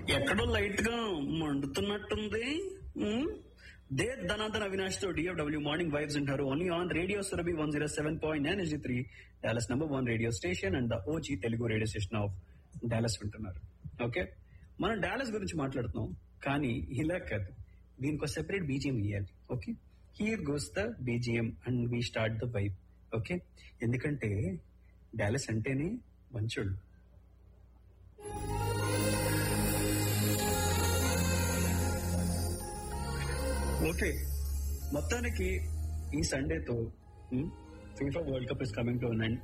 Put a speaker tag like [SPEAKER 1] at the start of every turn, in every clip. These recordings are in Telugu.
[SPEAKER 1] ఎక్కడో లైట్ గా మండుతున్నట్టుంది ఉమ్? దే ధనాధన అవినాష్ తో డిఎఫ్డబ్ల్యూ మార్నింగ్ వైబ్స్ ఉంటారు only on radio Surabhi one zero seven point nine SG three Dallas number one radio station and the OG Telugu radio station of Dallas వింటున్నారు ఓకే మనం డాలస్ గురించి మాట్లాడుతున్నాం కానీ ఇలా కాదు దీనికి ఒక సెపరేట్ బీజిఎం ఇవ్వాలి okay here goes the BGM and we start the vibe okay ఎందుకంటే డాలస్ అంటేనే మంచోళ్ళు ఓకే మొత్తానికి ఈ సండేతో FIFA world cup is coming to and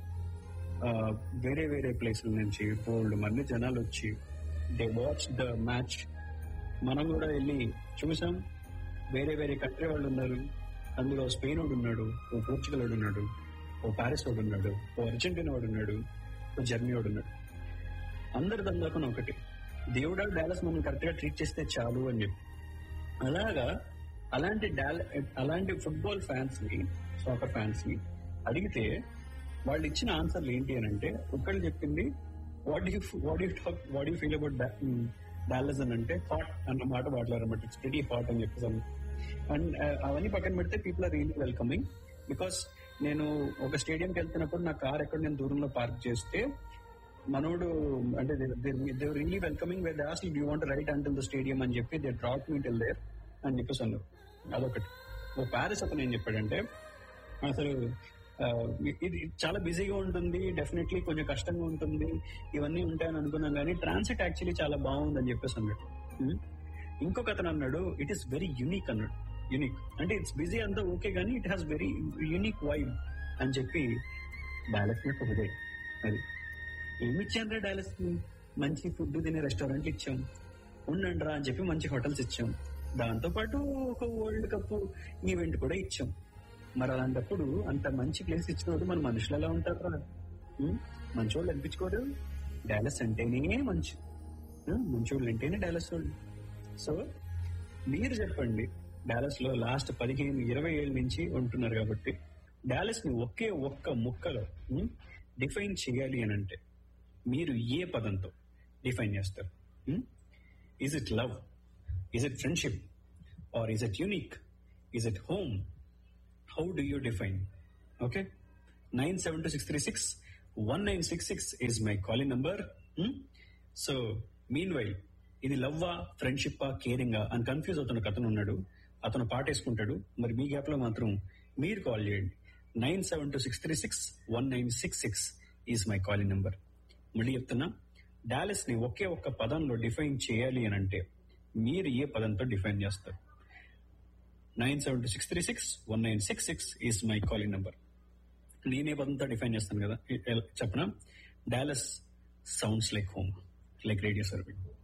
[SPEAKER 1] వేరే వేరే ప్లేసుల నుంచి బోల్డ్ మంది జనాలు వచ్చి దే వాచ్ ద మ్యాచ్ మనం కూడా వెళ్ళి చూసాం వేరే వేరే కంట్రీ వాళ్ళు ఉన్నారు అందులో స్పెయిన్ వాడు ఉన్నాడు ఓ పోర్చుగల్ వాడు ఉన్నాడు ఓ ప్యారిస్ వాడు ఉన్నాడు ఓ అర్జెంటీనా వాడు ఉన్నాడు ఓ జర్మనీ వాడు ఉన్నాడు అందరి దందాకన ఒకటి దేవుడా డాలస్ మనం కరెక్ట్ గా ట్రీట్ చేస్తే చాలు అని చెప్పి అలాగా అలాంటి డాల అలాంటి ఫుట్బాల్ ఫ్యాన్స్ ని సాకర్ ఫ్యాన్స్ ని అడిగితే వాళ్ళు ఇచ్చిన ఆన్సర్లు ఏంటి అని అంటే ఒకళ్ళు చెప్పింది what you what you talk what you feel about Dallas అని అంటే హాట్ అన్న మాట మాట్లాడమాట ఇట్స్ వెరీ హాట్ అని చెప్పేసి అండ్ అవన్నీ పక్కన పెడితే people are really welcoming because నేను ఒక స్టేడియంకి వెళ్తున్నప్పుడు నా కార్ ఎక్కడ నేను దూరంలో పార్క్ చేస్తే మనోడు అంటే they really welcoming where as you want right until the stadium అని చెప్పి they drop me till there అని చెప్పేసి అన్నారు అదొకటి ఓ ప్యారిస్ అతను ఏం చెప్పాడంటే అసలు ఆ, ఇది చాలా బిజీగా ఉంటుంది డెఫినెట్లీ కొంచెం కష్టంగా ఉంటుంది ఇవన్నీ ఉంటాయని అనుకున్నాం కానీ ట్రాన్సిట్ యాక్చువల్లీ చాలా బాగుందని చెప్పేసి అన్నాడు ఉం? ఇంకొక అతను అన్నాడు ఇట్ ఈస్ వెరీ యునిక్ అన్నాడు యునిక్ అంటే ఇట్స్ బిజీ అంతా ఓకే కానీ it has very unique vibe అని చెప్పి డాలస్ ఒకటే అది ఏమి ఇచ్చాను రా డాలస్ మంచి ఫుడ్ తినే రెస్టారెంట్లు ఇచ్చాం ఉండండి రా అని చెప్పి మంచి హోటల్స్ ఇచ్చాం దాంతో పాటు ఒక వరల్డ్ కప్ ఈవెంట్ కూడా ఇచ్చాం మరి అలాంటప్పుడు అంత మంచి ప్లేస్ ఇచ్చినప్పుడు మన మనుషులు ఎలా ఉంటారు రా ఉం? మంచోళ్ళు అనిపించుకోరు డాలస్ అంటేనే మంచి ఉం? మంచోళ్ళు అంటేనే డాలస్ వాళ్ళు సో మీరు చెప్పండి డాలస్ లో లాస్ట్ పదిహేను ఇరవై ఏళ్ళ నుంచి ఉంటున్నారు కాబట్టి డాలస్ ని ఒకే ఒక్క ముక్కలో డిఫైన్ చేయాలి అని అంటే మీరు ఏ పదంతో డిఫైన్ చేస్తారు is it love is it friendship or is it unique is it home how do you define okay nine seven two six three six one nine six six is my calling number so meanwhile ఇది లవ్వా ఫ్రెండ్షిప్పా కేరింగా అని కన్ఫ్యూజ్ అవుతున్న కథను ఉన్నాడు అతను పాటేసుకుంటాడు మరి మీ గ్యాప్ లో మాత్రం మీరు కాల్ చేయండి nine seven two six three six one nine six six is my calling number మళ్ళీ చెప్తున్నా డాలస్ ని ఒకే ఒక్క పదంలో డిఫైన్ చేయాలి అని అంటే మీరు ఏ పదంతో డిఫైన్ చేస్తారు nine seven two six three six one nine six six is my calling number నేనే పదంతో డిఫైన్ చేస్తాను కదా చెప్పనా Dallas sounds like home like radio సర్వీ